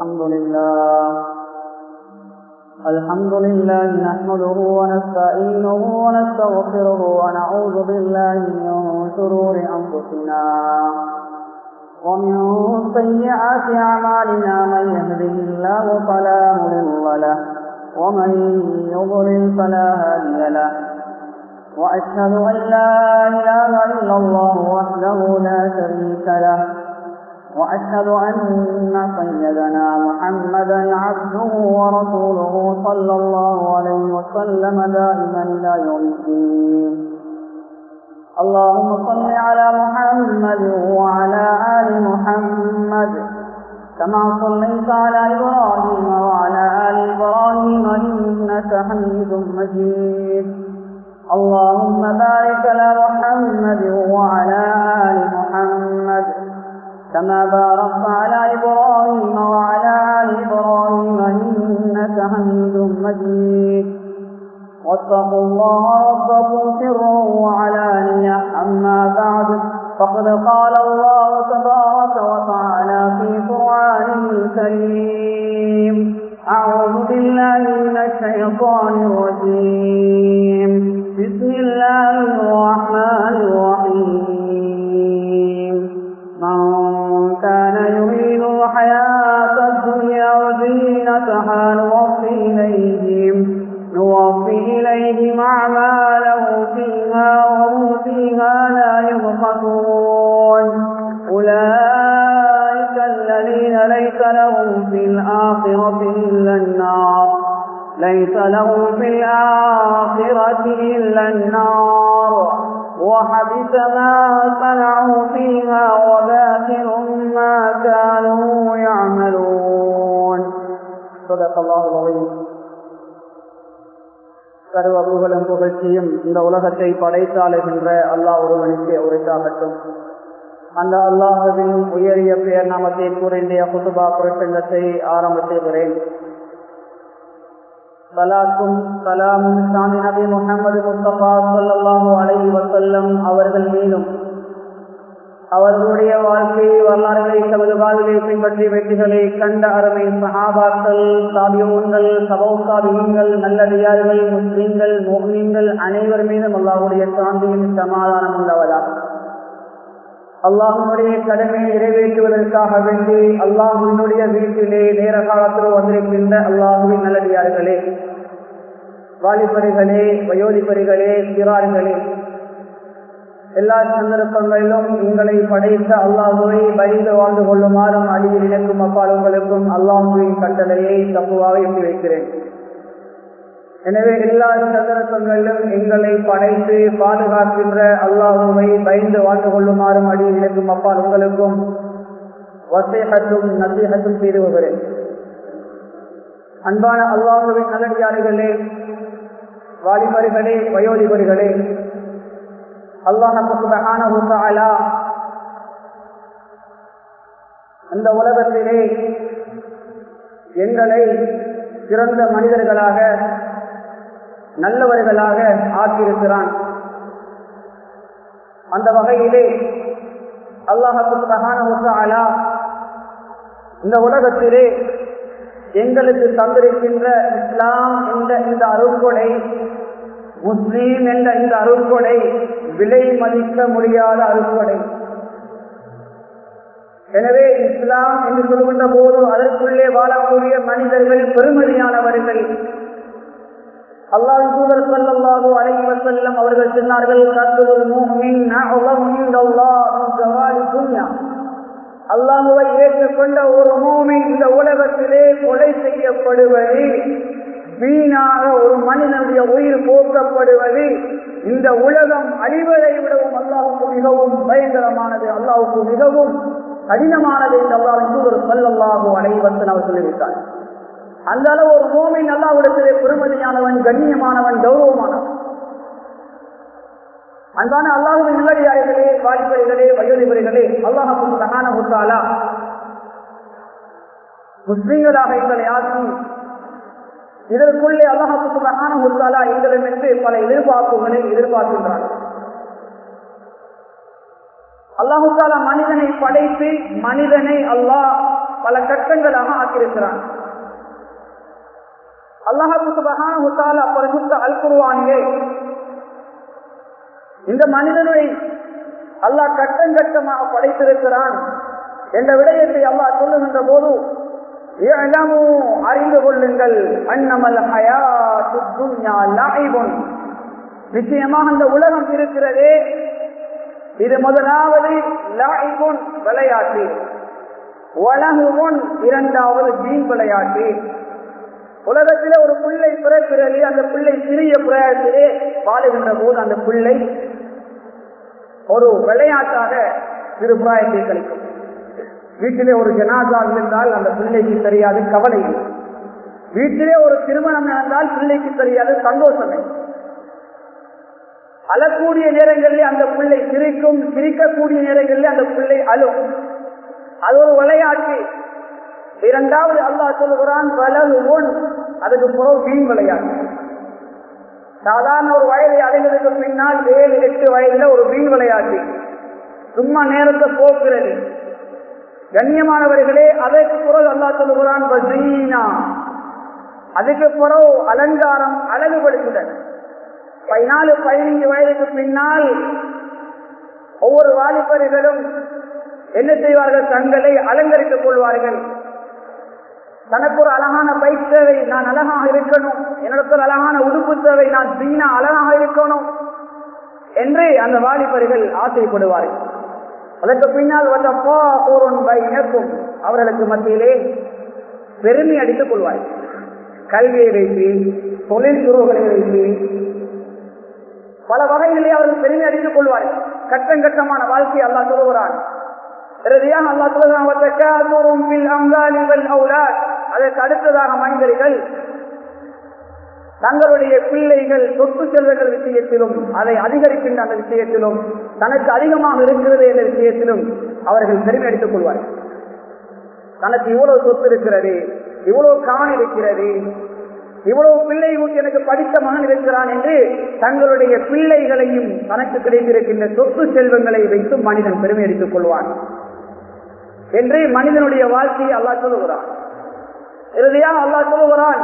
الحمد لله الحمد لله نحمده ونستعينه ونستغفره ونعوذ بالله من شرور أنفسنا ومن سيئات أعمالنا من يهده الله فلا مضل له ومن يضلل فلا هادي له وأشهد أن لا إله إلا الله وحده لا شريك له وأشهد أن سيدنا محمدا عبده ورسوله صلى الله عليه وسلم دائما إلى يوم الدين اللهم صل على محمد وعلى آل محمد كما صليت على إبراهيم وعلى آل إبراهيم إنك حميد مجيد اللهم بارك على محمد وعلى آل محمد كما باركت على إبراهيم وعلى آل إبراهيم إنك حميد مجيد واتقوا الله ربكم سرا وعلانية أما بعد فقد قال الله تبارك وتعالى في قرآنه الكريم أعوذ بالله من الشيطان الرجيم بسم الله الرحمن الرحيم من كان يريد الحياة الدنيا وزينتها نوفي إليهم نوفي إليهم أعماله فيها وهم فيها لا يبخسون أولئك الذين ليس لهم في الآخرة إلا النار ليس لهم في الآخرة إلا النار وحبس ما صنعوا فيها وباطل ما كانوا يعملون صدق الله العظيم சர்வ புகழும் புகழ்ச்சியும் இந்த உலகத்தை படைத்தாளுகின்ற அல்லாஹ் ஒருவனுக்கு உரைத்தாகட்டும் அந்த அல்லாஹுவின் உயரிய பெயர் நாமத்தை கூறிய குசுபா பிரசங்கத்தை ஆரம்பித்துகிறேன் சலாத்தும் சலாமும் சாமி நபி முகமது முஸ்தபா சல்லாஹூ அலை வசல்லம் அவர்கள் மீதும் அவர்களுடைய வாழ்க்கை வரலாறுகளை தமது வாழ்விலை பின்பற்றி வெற்றிகளை கண்ட அருமை சஹாபாக்கள் சாபியங்கள் சபௌசாபியங்கள் நல்லடியார்கள் முஸ்லீம்கள் மோகினீங்கள் அனைவர் மீதும் அல்லாஹுடைய சாந்தியின் சமாதானம் உண்டவதா அல்லாஹனுடைய கடமையை நிறைவேற்றுவதற்காக வேண்டி அல்லாஹுவினுடைய வீட்டிலே நேர காலத்தில் வந்திருக்கின்ற அல்லாஹுவின் நல்லடியார்களே வாலிபரிகளே வயோதிபரிகளே சிறார்களே எல்லா சந்தர்ப்பங்களிலும் உங்களை படைத்த அல்லாஹுவை பயந்து வாழ்ந்து கொள்ளுமாறும் அடியில் இணைக்கும் அப்பால் உங்களுக்கும் அல்லாஹுவின் கட்டளையை தப்புவாக எட்டி வைக்கிறேன் எனவே எல்லா சந்தர்ப்பங்களிலும் எங்களை படைத்து பாதுகாக்கின்ற அல்லாஹுவை பயந்து வாழ்ந்து கொள்ளுமாறும் அடியில் இணைக்கும் அப்பால் உங்களுக்கும் வசேகத்தும் நசீகத்தும் செய்து வருகிறேன் அன்பான அல்லாஹுவின் நல்லடியார்களே வாலிபர்களே வயோதிபர்களே அல்லாஹாலா அந்த உலகத்திலே எங்களை சிறந்த மனிதர்களாக நல்லவர்களாக ஆக்கியிருக்கிறான் அந்த வகையிலே அல்லாஹாலா இந்த உலகத்திலே எங்களுக்கு தந்திருக்கின்ற இஸ்லாம் என்ற இந்த அருள்கொடை முஸ்லீம் என்ற இந்த அருள்கொடை விலை மதிக்க முடியாத அருள்கொடை எனவே இஸ்லாம் என்று சொல்கின்ற போது அதற்குள்ளே வாழக்கூடிய மனிதர்கள் பெருமதியானவர்கள் அல்லாஹ் தூதர் சொல்லல்லாஹு அலைஹி வஸல்லம் அவர்கள் சொன்னார்கள் கத்துல் முஃமின் அஅலமு இன்தல்லாஹ் மின் ஜவாலி துன்யா அல்லாஹுவை ஏற்றுக்கொண்ட ஒரு மூமின் இந்த உலகத்திலே கொலை செய்யப்படுவது வீணாக ஒரு மனிதனுடைய உயிர் போக்கப்படுவது இந்த உலகம் அழிவதை விடவும் அல்லாவுக்கு மிகவும் பயங்கரமானது அல்லாவுக்கு மிகவும் கடினமானது என்று அல்லாவின் தூதர் சல்லல்லாஹு அலைவசன் அவர் சொல்லிவிட்டார் அந்த அளவு ஒரு மூமின் அல்லாவிடத்திலே பெருமதியானவன் கண்ணியமானவன் கௌரவமானவன் அன்பான அல்லாஹுவின் நல்லடியார்களே வாலிபர்களே வயோதிபர்களே அல்லாஹு சகான முத்தாலா முஸ்லீம்களாக எங்களை ஆக்கி இதற்குள்ளே அல்லாஹு சகான முத்தாலா எங்களிடமிருந்து பல எதிர்பார்ப்புகளை எதிர்பார்க்கின்றார் அல்லாஹு தாலா மனிதனை படைத்து மனிதனை அல்லாஹ் பல கட்டங்களாக ஆக்கியிருக்கிறான் அல்லாஹால பரிசுத்த அல்குருவானிலே இந்த மனிதனை அல்லாஹ் கட்டம் கட்டமாக படைத்திருக்கிறான் என்ற விடயத்தை அல்லாஹ் சொல்லுகின்ற போது அறிந்து கொள்ளுங்கள் அன்னமல் நிச்சயமாக அந்த உலகம் இருக்கிறதே இது முதலாவது லாய்புன் விளையாட்டு உலகுமுன் இரண்டாவது ஜீன் விளையாட்டு உலகத்திலே ஒரு பிள்ளை பிறக்கிறது அந்த பிள்ளை சிறிய பிரயாசத்திலே வாழுகின்ற போது அந்த பிள்ளை ஒரு விளையாட்டாக சிறு பிராயத்தை கழிக்கும் வீட்டிலே ஒரு ஜனாதா இருந்தால் அந்த பிள்ளைக்கு தெரியாது கவலை வீட்டிலே ஒரு திருமணம் நடந்தால் பிள்ளைக்கு தெரியாது சந்தோஷமே அழக்கூடிய நேரங்களில் அந்த பிள்ளை சிரிக்கும் சிரிக்கக்கூடிய நேரங்களில் அந்த பிள்ளை அழும் அது ஒரு விளையாட்டு இரண்டாவது அல்லாஹ் சொல்லுகிறான் வலகு ஒன் அதுக்கு புறம் வீண் விளையாட்டு சாதாரண ஒரு வயதை அடைந்ததுக்கு பின்னால் ஏழு எட்டு வயதுல ஒரு வீண் விளையாட்டு சும்மா நேரத்தை போக்குறது கண்ணியமானவர்களே அதற்கு பிறகு அல்லா சொல்லுகிறான் பசீனா அதுக்கு பிறகு அலங்காரம் அழகுபடுத்துதல் பதினாலு பதினைஞ்சு வயதுக்கு பின்னால் ஒவ்வொரு வாலிபர்களும் என்ன செய்வார்கள் தங்களை அலங்கரித்துக் கொள்வார்கள் தனக்கு ஒரு அழகான பைக் தேவை நான் அழகாக இருக்கணும் எனக்கு ஒரு அழகான உடுப்பு தேவை நான் சீனா அழகாக இருக்கணும் என்று அந்த வாலிபர்கள் ஆசைப்படுவார்கள் அதற்கு பின்னால் இருக்கும் அவர்களுக்கு மத்தியிலே பெருமை அடித்துக் கொள்வார்கள் கல்வியை வைத்து தொழில் துறவுகளை வைத்து பல வகைகளிலே அவர்கள் பெருமை அடித்துக் கொள்வார்கள் கட்டம் கட்டமான வாழ்க்கையை அல்லா சொல்லுகிறான் இறுதியாக அல்லா சொல்லுகிறான் அதற்கு அடுத்ததாக மனிதர்கள் தங்களுடைய பிள்ளைகள் சொத்து செல்வங்கள் விஷயத்திலும் அதை அதிகரிக்கின்ற அந்த விஷயத்திலும் தனக்கு அதிகமாக இருக்கிறது என்ற விஷயத்திலும் அவர்கள் பெருமை அடித்துக் கொள்வார்கள் தனக்கு இவ்வளவு சொத்து இருக்கிறது இவ்வளவு கான் இருக்கிறது இவ்வளவு பிள்ளை எனக்கு படித்த மகன் இருக்கிறான் என்று தங்களுடைய பிள்ளைகளையும் தனக்கு கிடைத்திருக்கின்ற சொத்து செல்வங்களை வைத்து மனிதன் பெருமை அடித்துக் கொள்வான் என்று மனிதனுடைய வாழ்க்கையை அல்லா சொல்லுகிறான் இறுதியாக அல்லா சொல்லுகிறான்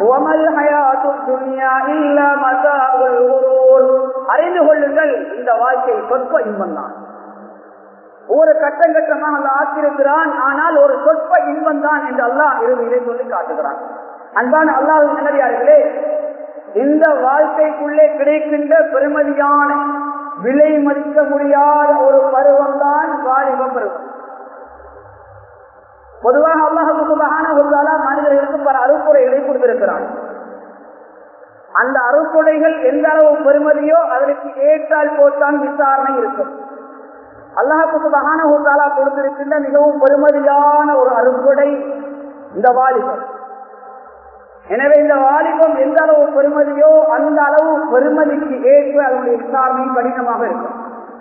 அறிந்து கொள்ளுங்கள் இந்த வாழ்க்கை சொற்ப இன்பம் தான் ஒரு கட்டம் கட்டமாக அல்ல ஆக்கியிருக்கிறான் ஆனால் ஒரு சொற்ப இன்பம் தான் என்று அல்லாஹ் இறுதியிலே சொல்லி காட்டுகிறான் அன்பான அல்லாஹ் நல்லடியார்களே இந்த வாழ்க்கைக்குள்ளே கிடைக்கின்ற பெருமதியான விலை மதிக்க முடியாத ஒரு பருவம் தான் வாலிப பருவம் பொதுவாக அல்லாஹுக்கான ஒரு மனிதர்களுக்கு பல அறுப்புரைகளை கொடுத்திருக்கிறான் அந்த அறுப்புடைகள் எந்த அளவு பெருமதியோ அதற்கு ஏற்றால் போட்டான் விசாரணை இருக்கும் அல்லாஹுக்கு மகான ஒரு கொடுத்திருக்கின்ற மிகவும் பெருமதியான ஒரு அறுப்புடை இந்த வாலிபம் எனவே இந்த வாலிபம் எந்த அளவு பெருமதியோ அந்த அளவு பெருமதிக்கு ஏற்று அதனுடைய விசாரணை கடினமாக இருக்கும்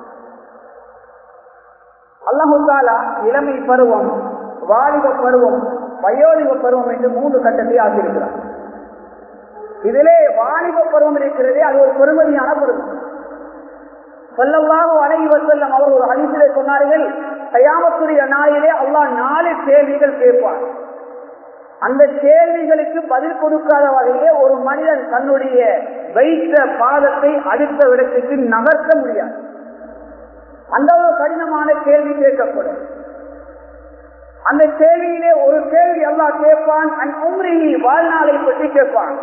அல்லாஹாலா இளமை பருவம் வாலிப பருவம் வயோதிக பருவம் என்று மூன்று கட்டத்தை ஆக்கியிருக்கிறார் இதிலே வாலிப பருவம் இருக்கிறதே அது ஒரு பெருமதியான பருவம் சொல்லவாக அனைவர் செல்லம் அவர் ஒரு அழிப்பிலே சொன்னார்கள் தயாமத்துடைய நாயிலே அல்லாஹ் நாலு கேள்விகள் கேட்பார் அந்த கேள்விகளுக்கு பதில் கொடுக்காத வகையிலே ஒரு மனிதன் தன்னுடைய வைத்த பாதத்தை அடுத்த இடத்துக்கு நகர்த்த முடியாது அந்த ஒரு கடினமான கேள்வி கேட்கப்படும் அந்த கேள்வியிலே ஒரு கேள்வி அல்லா கேட்பான் அன் உம்ரிஹி வாழ்நாளை பற்றி கேட்பான்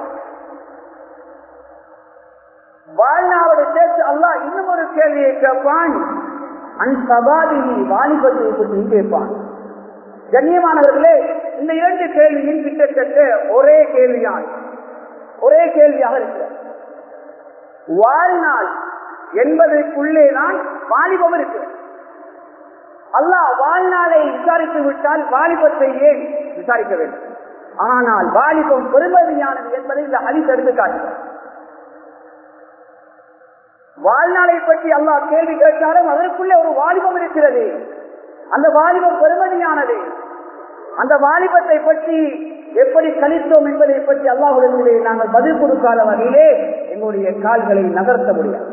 வாழ்நாளோட சேர்த்து அல்லாஹ் இன்னும் ஒரு கேள்வியை கேட்பான் அன் சபாதினி வாலிபத்தை பற்றி கேட்பான் கண்ணியமானவர்களே இந்த இரண்டு கேள்வியும் கிட்டத்தட்ட ஒரே கேள்வியான் ஒரே கேள்வியாக இருக்கிறது வாழ்நாள் என்பதற்குள்ளே தான் வாலிபம் இருக்கிறது அல்லாஹ் வாழ்நாளை விசாரித்து விட்டால் வாலிபத்தை ஏன் விசாரிக்க வேண்டும் ஆனால் வாலிபம் பெருமதியானது என்பதை இந்த ஹரிஸ் எடுத்து காட்டுகிறார் வாழ்நாளை பற்றி அல்லாஹ் கேள்வி கேட்டாலும் அதற்குள்ளே ஒரு வாலிபம் இருக்கிறது அந்த வாலிபம் பெருமதியானது அந்த வாலிபத்தை பற்றி எப்படி கழித்தோம் என்பதை பற்றி அல்லாஹுடனே நாங்கள் பதில் கொடுக்காத வகையிலே எங்களுடைய கால்களை நகர்த்த முடியாது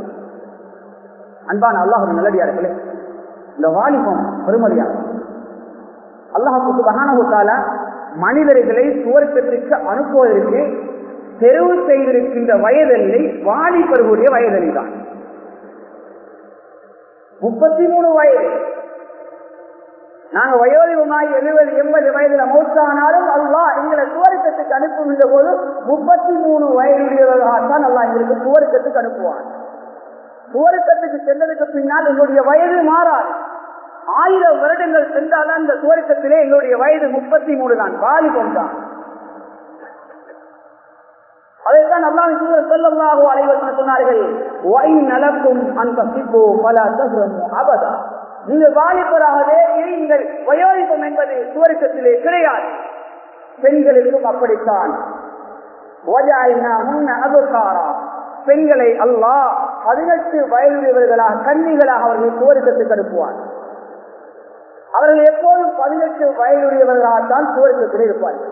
அன்பான அல்லாஹு நல்லடியார்களே இந்த வாலிபம் பெருமதியானது அல்லாஹுக்கு மகானகுத்தால மனிதர்களை சுவர்க்கத்திற்கு அனுப்புவதற்கு தெரிவு செய்திருக்கின்ற வயதெல்லை வாலிபர்களுடைய வயதெல்லை தான் முப்பத்தி மூணு வயது நாங்க வயோதிகமாய் எழுபது எண்பது வயதுல மௌத்தானாலும் அல்லாஹ் எங்களை சுவர்க்கத்துக்கு அனுப்புகின்ற போது முப்பத்தி மூணு வயதுடையவர்களாகத்தான் அல்லாஹ் எங்களுக்கு சுவர்க்கத்துக்கு அனுப்புவான் சுவர்க்கத்துக்கு சென்றதுக்கு பின்னால் எங்களுடைய வயது மாறாது ஆயிரம் வருடங்கள் சென்றால்தான் இந்த சுவர்க்கத்திலே எங்களுடைய வயது முப்பத்தி மூணு தான் வாலிபம் தான் அதைத்தான் அல்லாஹ் சொல்லல்லாஹோ அலைவர் சொன்னார்கள் ஒய் நலக்கும் அந்த சிப்போ பல அபதா நீங்கள் வாலிபராகவே இருங்கள் வயோதிபம் என்பது சுவர்க்கத்திலே கிடையாது பெண்களுக்கும் அப்படித்தான் பெண்களை அல்லாஹ் பதினெட்டு வயதுடையவர்களாக கன்னிகளாக அவர்கள் சுவர்க்கத்துக்கு அனுப்புவார் அவர்கள் எப்போதும் பதினெட்டு வயதுடையவர்களாகத்தான் சுவர்க்கத்தில் இருப்பார்கள்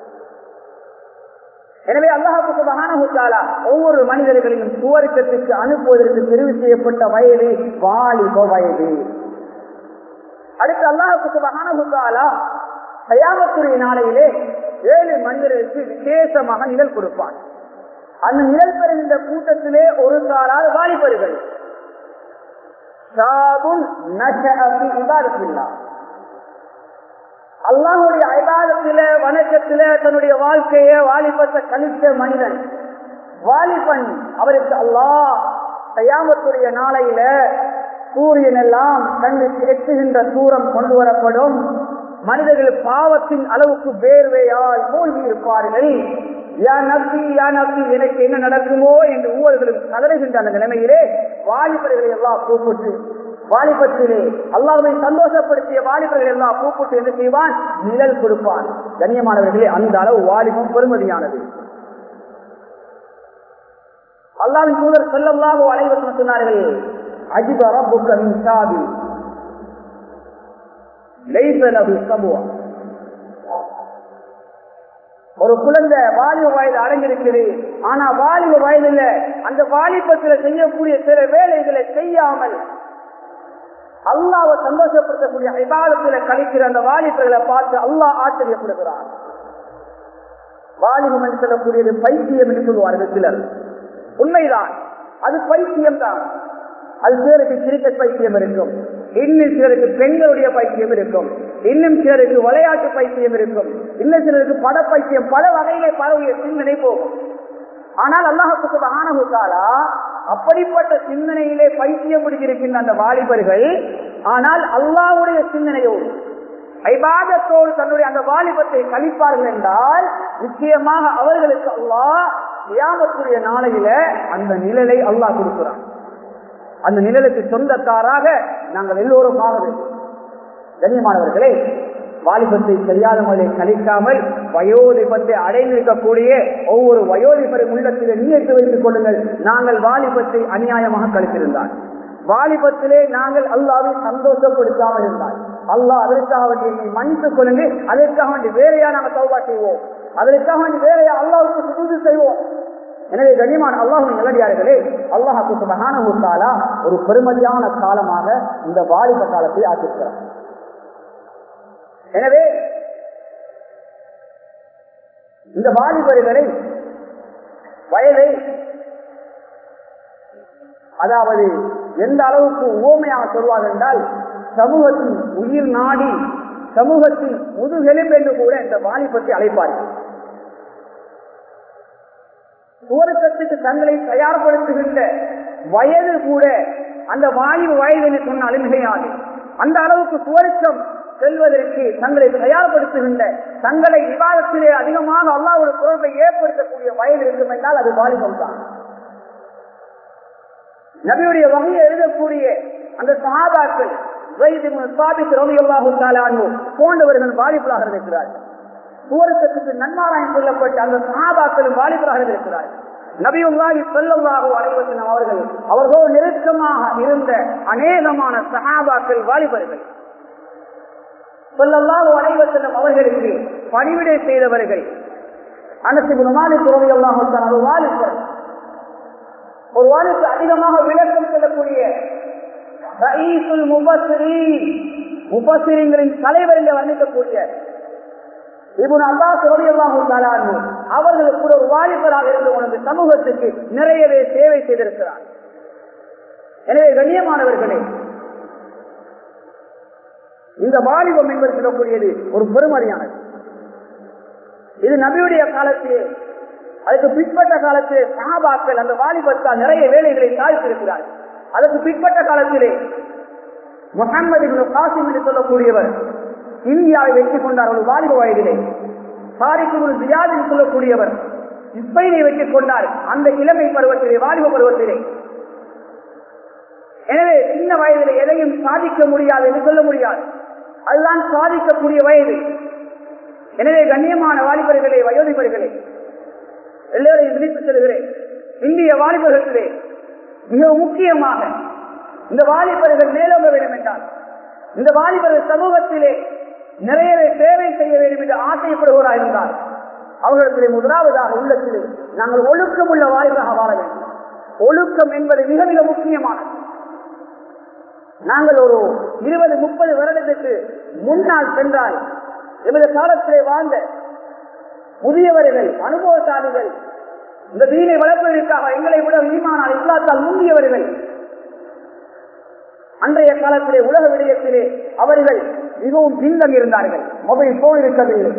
எனவே அல்லாஹுக்கு மகானகுத்தாலா ஒவ்வொரு மனிதர்களையும் சுவர்க்கத்துக்கு அனுப்புவதற்கு தெரிவு செய்யப்பட்ட வயது வாலிப வயது அடுத்து அல்லாஹுக்கு மகானகுத்தாலா சயாமத்துறை நாளையிலே ஏழு மனிதர்களுக்கு விசேஷமாக நிழல் கொடுப்பான் அந்த நிழல் பெறுகின்ற கூட்டத்திலே ஒரு சாரார் வாலிபர்கள் அல்லாஹுடைய ஐபாதத்தில வணக்கத்தில தன்னுடைய வாழ்க்கைய வாலிபத்தை கழித்த மனிதன் வாலிபன் அவருக்கு அல்லாஹ் கையாமத்துடைய நாளையில சூரியன் எல்லாம் கண்ணுக்கு எட்டுகின்ற தூரம் கொண்டு வரப்படும் மனிதர்கள் பாவத்தின் அளவுக்கு வேர்வையால் மூழ்கி இருப்பார்கள் யா நம்பி யா நம்பி எனக்கு என்ன நடக்குமோ என்று ஒவ்வொருவர்களும் கதறுகின்ற அந்த நிலைமையிலே வாலிபர்களை எல்லாம் கூப்பிட்டு வாலிபத்திலே அல்லாஹை சந்தோஷப்படுத்திய வாலிபர்கள் எல்லாம் கூப்பிட்டு என்ன செய்வான் நிழல் கொடுப்பான் கண்ணியமானவர்களே அந்த அளவு வாலிபம் பெருமதியானது அல்லாவின் தூதர் செல்லல்லாக அனைவரும் சொன்னார்கள் அஜிப ரப்புக்க மின் சாதி லைசலகு சபுவா ஒரு குழந்தை வாலிப வயது அடைஞ்சிருக்குது ஆனா வாலிப வயதுல அந்த வாலிபத்துல செய்யக்கூடிய சில வேலைகளை செய்யாமல் அல்லாவை சந்தோஷப்படுத்தக்கூடிய விவாதத்துல கழிக்கிற அந்த வாலிபர்களை பார்த்து அல்லாஹ் ஆச்சரியப்படுகிறார் வாலிபம் என்று சொல்லக்கூடியது பைத்தியம் என்று சொல்லுவார்கள் சிலர் உண்மைதான் அது பைத்தியம் தான் அது சிலருக்கு கிரிக்கெட் பைத்தியம் இருக்கும் இன்னும் சிலருக்கு பெண்களுடைய பைத்தியம் இருக்கும் இன்னும் சிலருக்கு விளையாட்டு பைத்தியம் இருக்கும் இன்னும் சிலருக்கு பட பைத்தியம் பல வகையிலே பரவிய சிந்தனை போகும் ஆனால் அல்லாஹுக்கு ஆனகுத்தாலா அப்படிப்பட்ட சிந்தனையிலே பைத்தியம் பிடிச்சிருக்கின்ற அந்த வாலிபர்கள் ஆனால் அல்லாவுடைய சிந்தனையோடு ஐபாதத்தோடு தன்னுடைய அந்த வாலிபத்தை கழிப்பார்கள் என்றால் நிச்சயமாக அவர்களுக்கு அல்லாஹ் கியாமத்துடைய நாளையில அந்த நிழலை அல்லாஹ் கொடுக்கிறான் அந்த நிழலுக்கு சொந்தக்காராக நாங்கள் எல்லோரும் ஆக வேண்டும் கண்ணியமானவர்களே வாலிபத்தை சரியான முறையில் கழிக்காமல் வயோதிபத்தை அடைந்திருக்கக்கூடிய ஒவ்வொரு வயோதிபரும் உள்ளத்திலே நீயத்து வைத்துக் கொள்ளுங்கள் நாங்கள் வாலிபத்தை அநியாயமாக கழித்திருந்தால் வாலிபத்திலே நாங்கள் அல்லாவை சந்தோஷப்படுத்தாமல் இருந்தால் அல்லாஹ் அதற்காக வேண்டிய மன்னித்துக் கொள்ளுங்க அதற்காக வேண்டி வேறையா நாங்கள் சௌபா செய்வோம் அதற்காக வேண்டி வேறையா அல்லாவுக்கு சுஜூது செய்வோம் எனவே கண்ணியமான அல்லாஹும் நல்லடியார்களே அல்லாஹாக்கு சுபகான ஒரு பெருமதியான காலமாக இந்த வாலிப காலத்தை ஆக்கியிருக்கிறார் எனவே இந்த வாலிபர்களை வயதை அதாவது எந்த அளவுக்கு உவமையாக சொல்வார்கள் என்றால் சமூகத்தின் உயிர் நாடி சமூகத்தின் முதுகெலும்பு என்று கூட இந்த வாலிபத்தை அழைப்பார்கள் சுவர்க்கத்துக்கு தங்களை தயார்படுத்துகின்ற வயது கூட அந்த வாயு வயது என்று சொன்னாலும் மிகையாது அந்த அளவுக்கு சுவர்க்கம் செல்வதற்கு தங்களை தயார்படுத்துகின்ற தங்களை விவாதத்திலே அதிகமாக அல்லாவோட தொடர்பை ஏற்படுத்தக்கூடிய வயது இருக்கும் என்றால் அது வாலிபம் தான் நபியுடைய வகையை எழுதக்கூடிய அந்த சகாபாக்கள் போன்றவர்கள் வாலிபராக இருக்கிறார்கள் சுவரத்துக்கு நன்மாராயம் சொல்லப்பட்ட அந்த சகாபாக்களும் வாலிபராக இருக்கிறார்கள் நபியுல்லாஹி சொல்லல்லாஹோ அனைவரும் அவர்கள் அவர்களோடு நெருக்கமாக இருந்த அநேகமான சகாபாக்கள் வாலிபர்கள் சொல்லல்லாஹோ அனைவரும் அவர்களுக்கு பணிவிடை செய்தவர்கள் அனசு மாலிக் துறவியல்லாஹோ வாலிபர் ஒரு வாலிபு அதிகமாக விளக்கம் செல்லக்கூடிய ரயீசுல் முபஸ்ஸிரீன் முப்பசிரியங்களின் தலைவர் என்று வர்ணிக்கக்கூடிய இவன் அல்லாஹ் ரலியல்லாஹு அவர்களுக்கு கூட ஒரு வாலிபராக இருந்து கொண்டு சமூகத்துக்கு நிறையவே சேவை செய்திருக்கிறார் எனவே கண்ணியமானவர்களே இந்த வாலிபம் என்பது சொல்லக்கூடியது ஒரு பெருமதியானது இது நபியுடைய காலத்திலே அதுக்கு பிற்பட்ட காலத்திலே சகாபாக்கள் அந்த வாலிபத்தால் நிறைய வேலைகளை சாதித்திருக்கிறார்கள் அதற்கு பிற்பட்ட காலத்திலே முகமது காசிம் என்று சொல்லக்கூடியவர் இந்தியாவை வெற்றி கொண்டார் ஒரு வாலிப வயதிலே சாரிக்கு ஜியாத் என்று சொல்லக்கூடியவர் இஸ்பெயினை வெற்றி கொண்டார் அந்த இளமை பருவத்திலே வாலிப பருவத்திலே எனவே சின்ன வயதிலே எதையும் சாதிக்க முடியாது என்று சொல்ல முடியாது அதுதான் சாதிக்கக்கூடிய வயது எனவே கண்ணியமான வாலிபர்களே வயோதிபர்களே எல்லோரையும் விதித்து செல்கிறேன் இந்திய வாலிபர்களே மிக முக்கியமாக இந்த வாலிபர்கள் மேலோங்க வேண்டும் என்றால் இந்த வாலிபர்கள் சமூகத்திலே நிறையவே சேவை செய்ய வேண்டும் என்று ஆசைப்படுவராக இருந்தால் அவர்களுடைய முதலாவதாக உள்ளத்திலே நாங்கள் ஒழுக்கம் உள்ள வாலிபராக வாழ வேண்டும் ஒழுக்கம் என்பது மிக மிக முக்கியமானது நாங்கள் ஒரு இருபது முப்பது வருடத்துக்கு முன்னால் சென்றால் எமது காலத்திலே வாழ்ந்த முதியவர்கள் அனுபவசாலிகள் இந்த தீனை வளர்ப்பதற்காக எங்களை விட ஈமானால் இஸ்லாத்தால் முந்தியவர்கள் அன்றைய காலத்திலே உலக விடயத்திலே அவர்கள் மிகவும் பின்தங்கி இருந்தார்கள் மொபைல் போன் இருக்கவில்லை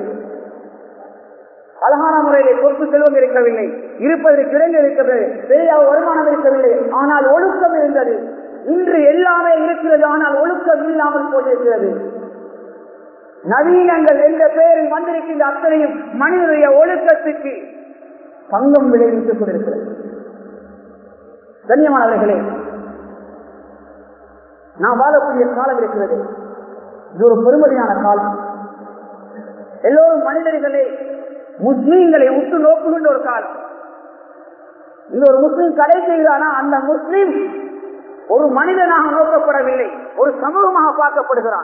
அழகான முறையிலே சொத்து செல்வம் இருக்கவில்லை இருப்பதற்கு இடங்க இருக்கவில்லை பெரிய வருமானம் இருக்கவில்லை ஆனால் ஒழுக்கம் இருந்தது இன்று எல்லாமே இருக்கிறது ஆனால் ஒழுக்கம் இல்லாமல் போயிருக்கிறது நவீனங்கள் என்ற பெயரில் வந்திருக்கின்ற அத்தனையும் மனிதனுடைய ஒழுக்கத்துக்கு பங்கம் விளைவித்துக் கொண்டிருக்கிறது கண்ணியமானவர்களே நான் வாழக்கூடிய காலம் இருக்கிறது இது ஒரு பெருமதியான காலம் எல்லோரும் மனிதர்களை முஸ்லீம்களை உற்று நோக்குகின்ற ஒரு காலம் இந்த ஒரு முஸ்லீம் கடை செய்தானா அந்த முஸ்லீம் ஒரு மனிதனாக நோக்கப்படவில்லை ஒரு சமூகமாக பார்க்கப்படுகிறான்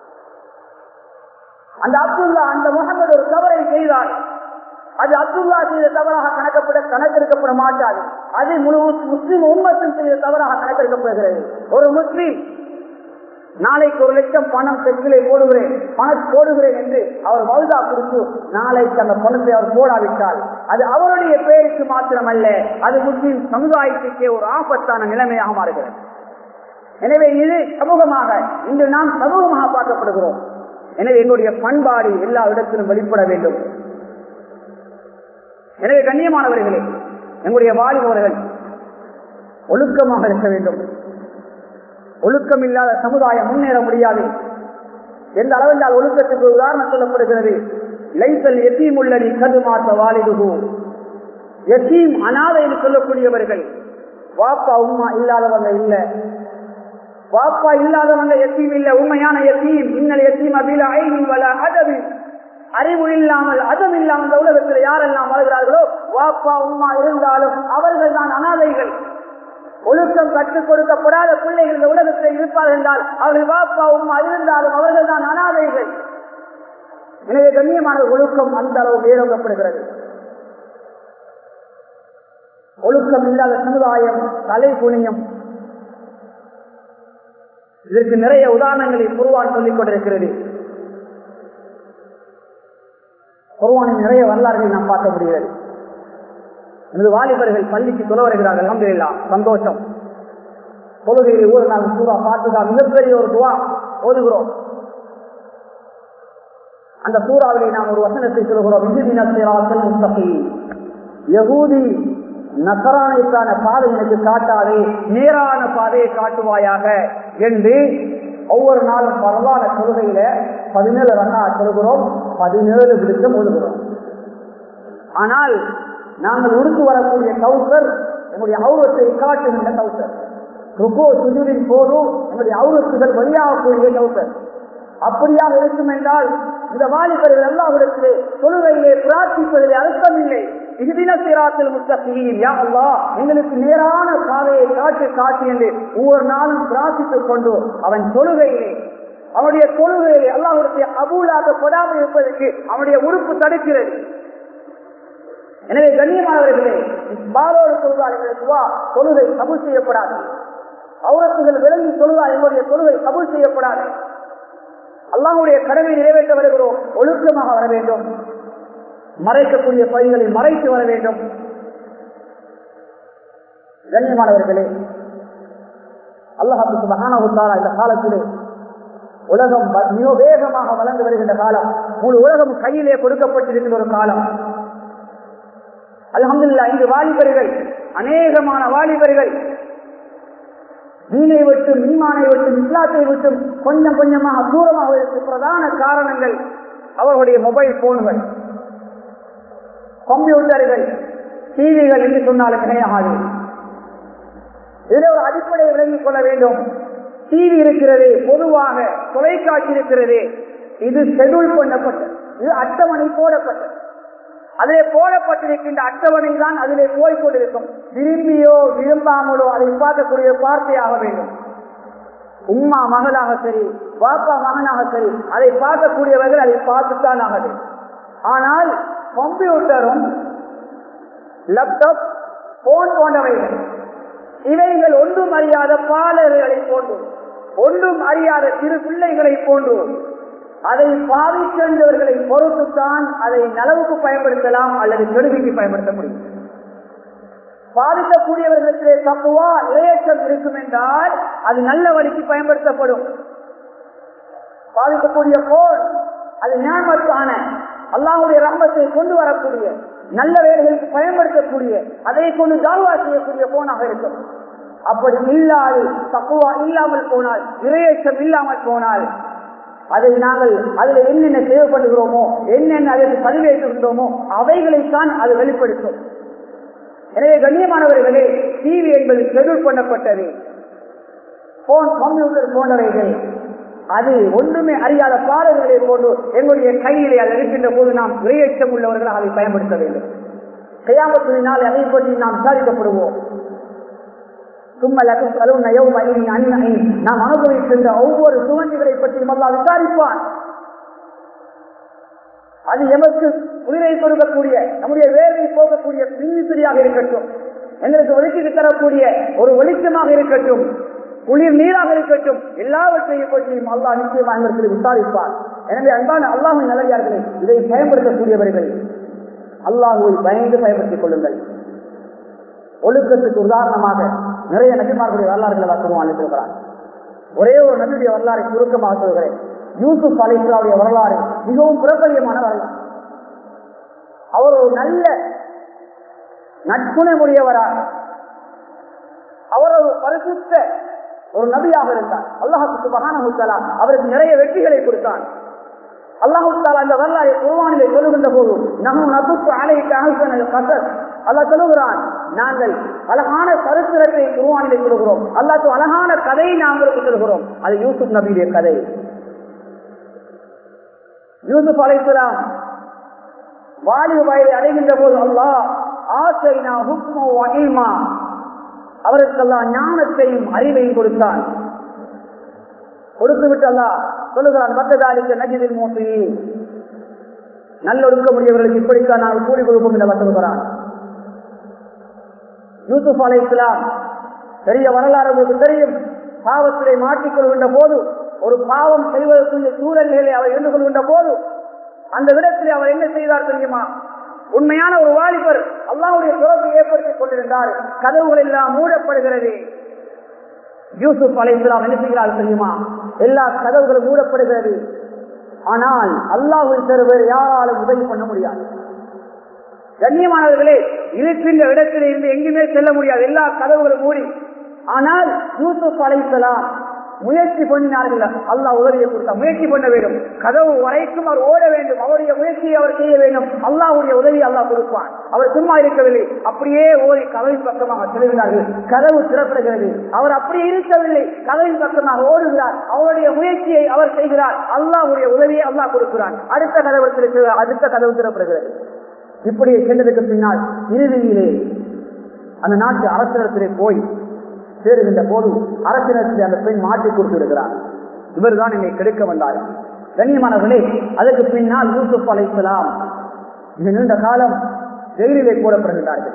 அந்த அப்துல்லா அந்த முகமது ஒரு தவறை செய்தார் அது அப்துல்லா செய்த தவறாக கணக்கப்பட கணக்கெடுக்கப்பட மாட்டாது அது முழு முஸ்லீம் உம்மத்தும் செய்த தவறாக கணக்கெடுக்கப்படுகிறது ஒரு முஸ்லீம் நாளைக்கு ஒரு லட்சம் பணம் செக்கிலே போடுகிறேன் பணம் போடுகிறேன் என்று அவர் மௌதா கொடுத்து நாளைக்கு அந்த பணத்தை அவர் போடாவிட்டால் அது அவருடைய பெயருக்கு மாத்திரமல்ல அது முஸ்லீம் சமுதாயத்துக்கே ஒரு ஆபத்தான நிலைமையாக மாறுகிறது எனவே இது சமூகமாக இன்று நாம் சமூகமாக பார்க்கப்படுகிறோம் எனவே எங்களுடைய பண்பாடு எல்லா இடத்திலும் வெளிப்பட வேண்டும் எனவே கண்ணியமானவர்களே எங்களுடைய வாலிபவர்கள் ஒழுக்கமாக இருக்க வேண்டும் ஒழுக்கம் இல்லாத சமுதாயம் முன்னேற முடியாது எந்த அளவென்றால் ஒழுக்கத்துக்கு உதாரணம் சொல்லப்படுகிறது லைசல் எத்தீம் உள்ளடி கதுமாத்த வாலிதுகு எத்தீம் அனாதை என்று சொல்லக்கூடியவர்கள் வாப்பா உமா இல்லாதவங்க இல்ல வாப்பா இல்லாதவங்க எத்தீம் இல்ல உண்மையான எத்தீம் இன்னல் எத்தீம் அபில ஐநி வல அதவி அறிவு இல்லாமல் அதம் இல்லாமல் இந்த உலகத்தில் யாரெல்லாம் வாழ்கிறார்களோ வாப்பா உமா இருந்தாலும் அவர்கள் தான் அனாதைகள் ஒழுக்கம் கற்றுக் கொடுக்கப்படாத பிள்ளைகள் இந்த உலகத்தில் இருப்பார்கள் என்றால் அவர்கள் வாப்பா உமா இருந்தாலும் அவர்கள் தான் அனாதைகள் எனவே கண்ணியமான ஒழுக்கம் அந்த அளவு வேறோங்கப்படுகிறது ஒழுக்கம் இல்லாத சமுதாயம் தலை குனியும் இதற்கு நிறைய உதாரணங்களை குருவான் சொல்லிக் கொண்டிருக்கிறது குருவானின் நிறைய வரலாறுகளை நாம் பார்க்க முடிகிறது எனது வாலிபர்கள் பள்ளிக்கு சொல்ல வருகிறார்கள் அலமதுல்லா சந்தோஷம் தொழுகையில் ஒரு நாள் சூறா பார்த்துக்கா மிகப்பெரிய ஒரு துவா ஓதுகிறோம் அந்த சூறாவிலே நாம் ஒரு வசனத்தை சொல்கிறோம் இறுதினத்தில் முஸ்தகி யகூதி நசரானைக்கான பாதை எனக்கு காட்டாதே நேரான பாதையை காட்டுவாயாக என்று ஒவ்வொரு நாளும் பரவான தொழுகையில பதினேழு ரன்னா சொல்கிறோம் பதினேழு விடுத்தம் ஓதுகிறோம் ஆனால் நாங்கள் உடுத்து வரக்கூடிய கவுசர் நம்முடைய அவுரத்தை காட்டுகின்ற கவுசர் ருக்கோ சுஜுரின் போதும் நம்முடைய அவுரத்துகள் வெளியாகக்கூடிய கவுசர் அப்படியாக இருக்கும் என்றால் இந்த வாலிபர்கள் எல்லாவிடத்திலே தொழுகையிலே பிரார்த்திப்பதிலே அர்த்தம் இல்லை இதுதின சீராத்தில் முத்தகையில் யா அல்லா எங்களுக்கு நேரான பாதையை காட்டு காட்டு என்று ஒவ்வொரு நாளும் பிரார்த்தித்துக் கொண்டு அவன் தொழுகையிலே அவனுடைய தொழுகையிலே அல்லாஹுடைய அபூலாக்கப்படாமல் இருப்பதற்கு அவனுடைய உறுப்பு தடுக்கிறது எனவே கண்ணியமானவர்களே பாலோடு சொல்வார் எங்களுக்குவா தொழுகை கபூல் செய்யப்படாது அவுரத்துகள் விலகி சொல்வார் எங்களுடைய தொழுகை கபூல் செய்யப்படாது அல்லாஹுடைய கடமை நிறைவேற்ற வருகிறோம் ஒழுக்கமாக வர வேண்டும் மறைக்கக்கூடிய பகுதிகளை மறைத்து வர வேண்டும் கண்ணியமானவர்களே அல்லாஹு மகானவுத்தாரா இந்த காலத்திலே உலகம் மிக வேகமாக வளர்ந்து வருகின்ற காலம் முழு உலகம் கையிலே கொடுக்கப்பட்டிருக்கின்ற ஒரு காலம் அலமதுல்லா இங்கு வாலிபர்கள் அநேகமான வாலிபர்கள் மீனை விட்டும் ஈமானை விட்டும் இஸ்லாத்தை விட்டும் கொஞ்சம் கொஞ்சமாக தூரமாக இருக்க பிரதான காரணங்கள் அவர்களுடைய மொபைல் போன்கள் கம்ப்யூட்டர்கள் டிவிகள் என்று சொன்னாலும் கிடையாது இதில் ஒரு அடிப்படையை விளங்கிக் கொள்ள வேண்டும் டிவி இருக்கிறது பொதுவாக தொலைக்காட்சி இருக்கிறது இது ஷெடியூல் பண்ணப்பட்டது இது அட்டவணை போடப்பட்டது அதிலே போடப்பட்டிருக்கின்ற அட்டவணை தான் அதிலே போய்கொண்டிருக்கும் விரும்பியோ விரும்பாமலோ அதை பார்க்கக்கூடிய வார்த்தையாக வேண்டும் உம்மா மகளாக சரி பாப்பா மகனாக சரி அதை பார்க்கக்கூடியவர்கள் அதை பார்த்துத்தான் ஆக வேண்டும் ஆனால் கம்ப்யூட்டரும் லேப்டாப் போன் போன்றவைகள் இவைகள் ஒன்றும் அறியாத பாலர்களை போன்று ஒன்றும் அறியாத சிறு பிள்ளைகளை போன்று அதை பாவிக்கின்றவர்களை பொறுத்துத்தான் அதை நலவுக்கு பயன்படுத்தலாம் அல்லது கெடுதிக்கு பயன்படுத்த முடியும் பாதிக்கக்கூடியவர்களிடத்திலே தப்புவா இரையச்சம் இருக்கும் என்றால் அது நல்ல வழிக்கு பயன்படுத்தப்படும் பாதிக்கக்கூடிய போல் அது ஞாபகத்தான அல்லாஹுடைய ரம்பத்தை கொண்டு வரக்கூடிய நல்ல வேலைகளுக்கு பயன்படுத்தக்கூடிய அதை கொண்டு தாவா செய்யக்கூடிய போனாக இருக்கும் அப்படி இல்லாது தப்புவா இல்லாமல் போனால் இரையச்சம் இல்லாமல் போனால் அதை நாங்கள் அதில் என்னென்ன தேவைப்படுகிறோமோ என்னென்ன அதற்கு பதிவேற்றுகின்றோமோ அவைகளைத்தான் அது வெளிப்படுத்தும் எனவே கண்ணியமானவர்களே டிவி என்பது ஷெடியூல் பண்ணப்பட்டது போன் கம்ப்யூட்டர் போன்றவைகள் அது ஒன்றுமே அறியாத பாடல்களை போன்று எங்களுடைய கையிலே அது இருக்கின்ற போது நாம் விரையச்சம் உள்ளவர்கள் அதை பயன்படுத்த வேண்டும் கையாமத்தினால் அதை பற்றி நாம் விசாரிக்கப்படுவோம் நாம் அனுபவிக்கின்ற ஒவ்வொரு சுவண்டிகளை பற்றியும் அல்லா விசாரிப்பான் அது எமக்கு உயிரை கொடுக்கக்கூடிய நம்முடைய வேலை போகக்கூடிய பின்னித்திரியாக இருக்கட்டும் எங்களுக்கு ஒழுக்கிட்டு தரக்கூடிய ஒரு வெளிச்சமாக இருக்கட்டும் குளிர் நீராக இருக்கட்டும் எல்லாவற்றையும் பற்றியும் அல்லா நிச்சயமாக எங்களுக்கு விசாரிப்பார் எனவே அன்பான அல்லாஹின் நல்லடியார்களே இதை பயன்படுத்தக்கூடியவர்கள் அல்லாஹுவை பயந்து பயன்படுத்திக் கொள்ளுங்கள் ஒழுக்கத்துக்கு உதாரணமாக நிறைய நபிமார்களுடைய வரலாறுகளை வாக்குவான் இருக்கிறார் ஒரே ஒரு நபியுடைய வரலாறை சுருக்கமாக சொல்கிறேன் யூசுப் அலிஸ்லாவுடைய வரலாறு மிகவும் பிரபலியமான வரலாறு அவர் ஒரு நல்ல நட்புணமுடையவராக அவர் ஒரு பரிசுத்த ஒரு நபியாக இருந்தார் அல்லாஹுக்கு மகானமுத்தாலா அவருக்கு நிறைய வெற்றிகளை கொடுத்தான் அல்லாஹுத்தாலா அந்த வரலாறு குருவானிலே சொல்லுகின்ற போது நம்ம நபுக்கு ஆலைக்கு கசர் அல்லா சொல்லுகிறான் நாங்கள் அழகான சரித்திரத்தை குருவானிலே சொல்லுகிறோம் அல்லாத்து அழகான கதையை நாங்களுக்கு சொல்கிறோம் அது யூசுப் நபியுடைய கதை யூசுப் அலைசலாம் வாலிப வயதை அடைகின்ற போது அல்லாஹ் ஆசைனா ஹுக்மோ வகைமா அவருக்கெல்லாம் ஞானத்தையும் அறிவையும் கொடுத்தான் கொடுத்து விட்டல்லா சொல்லுகிறான் பக்கதாலிக்க நஜிதில் மோசி நல்லொடுக்க முடியவர்களுக்கு இப்படித்தான் நான் கூலி கொடுப்போம் என்று சொல்லுகிறான் யூசுப் அலை இஸ்லாம் பெரிய வரலாறு உங்களுக்கு தெரியும் பாவத்திலே மாட்டிக்கொள்கின்ற போது ஒரு பாவம் செய்வதற்குரிய சூழல்களை அவர் இருந்து கொள்கின்ற போது அந்த விடத்திலே அவர் என்ன செய்தார் தெரியுமா உண்மையான ஒரு வாலிபர் அல்லாவுடைய தொடர்பை ஏற்படுத்திக் கொண்டிருந்தார் கதவுகள் எல்லாம் மூடப்படுகிறது யூசுப் அலை இஸ்லாம் என்ன செய்கிறார் தெரியுமா எல்லா கதவுகளும் மூடப்படுகிறது ஆனால் அல்லாஹுவின் பெறுவர் யாராலும் உதவி பண்ண முடியாது கண்ணியமானவர்களே இருக்கின்ற இடத்தில் இருந்து எங்குமே செல்ல முடியாது எல்லா கதவுகளும் மூடி ஆனால் யூசுப் அலைசலாம் முயற்சி பண்ணினார்கள் அல்லாஹ் உதவியை கொடுத்தா முயற்சி பண்ண வேண்டும் கதவு வரைக்கும் அவர் ஓட வேண்டும் அவருடைய முயற்சியை அவர் செய்ய வேண்டும் அல்லாஹுடைய உதவி அல்லாஹ் கொடுப்பான் அவர் சும்மா இருக்கவில்லை அப்படியே ஓடி கதவின் பக்கமாக செல்கிறார்கள் கதவு திறப்படுகிறது அவர் அப்படி இருக்கவில்லை கதவின் பக்கமாக ஓடுகிறார் அவருடைய முயற்சியை அவர் செய்கிறார் அல்லாஹுடைய உதவியை அல்லாஹ் கொடுக்கிறான் அடுத்த கதவு திறக்கிறார் அடுத்த கதவு திறப்படுகிறது இப்படி சென்றதுக்கு பின்னால் இறுதியிலே அந்த நாட்டு அரசிடத்திலே போய் சேருகின்ற போது அரசினத்தில் அந்த பெண் மாற்றி கொடுத்திருக்கிறார் இவர் தான் என்னை கெடுக்க வந்தார் கண்ணியமானவர்களே அதற்கு பின்னால் யூசுப் அலைசலாம் மிக நீண்ட காலம் ஜெயிலிலே போடப்படுகின்றார்கள்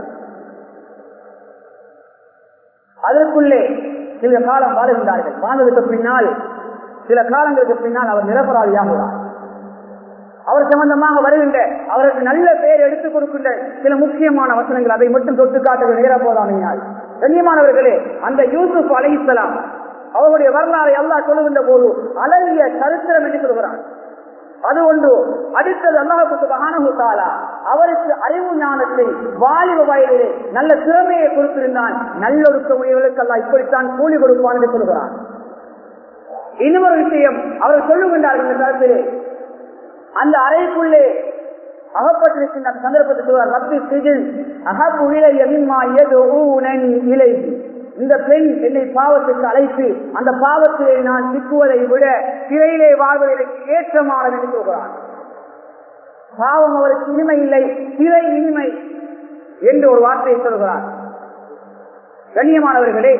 அதற்குள்ளே சில காலம் வாழ்கின்றார்கள் வாழ்ந்ததுக்கு பின்னால் சில காலங்களுக்கு பின்னால் அவர் நிரபராதியாகிறார் அவர் சம்பந்தமாக வருகின்ற அவருக்கு நல்ல பெயர் எடுத்துக் கொடுக்கின்ற சில முக்கியமான வசனங்கள் அதை மட்டும் தொட்டு காட்டுகள் நேர போதாமையால் கண்ணியமானவர்களே அந்த யூசுப் அலைசலாம் அவருடைய வரலாறை அல்லாஹ் சொல்லுகின்ற போது அழகிய சரித்திரம் என்று சொல்கிறார் அது ஒன்று அடுத்தது அல்லாஹுக்கு மகானகுத்தாலா அவருக்கு அறிவு ஞானத்தை வாலிப வயதிலே நல்ல திறமையை கொடுத்திருந்தான் நல்லொடுக்க உடையவர்களுக்கு அல்லா இப்படித்தான் கூலி கொடுப்பான் என்று சொல்கிறான் இன்னொரு விஷயம் அவர் சொல்லுகின்றார்கள் இந்த தரத்திலே அந்த அறைக்குள்ளே அகப்பட்டிருக்கின்ற அந்த சந்தர்ப்பத்தை சொல்வார் ரப்பி சிகில் அகப்பு இளையமின்மா எது இலை இந்த பெண் என்னை பாவத்துக்கு அழைத்து அந்த பாவத்திலே நான் சிக்குவதை விட சிறையிலே வாழ்வதற்கு ஏற்றமானது என்று சொல்கிறார் பாவம் அவருக்கு இனிமை இல்லை சிறை இனிமை என்று ஒரு வார்த்தையை சொல்கிறார் கண்ணியமானவர்களே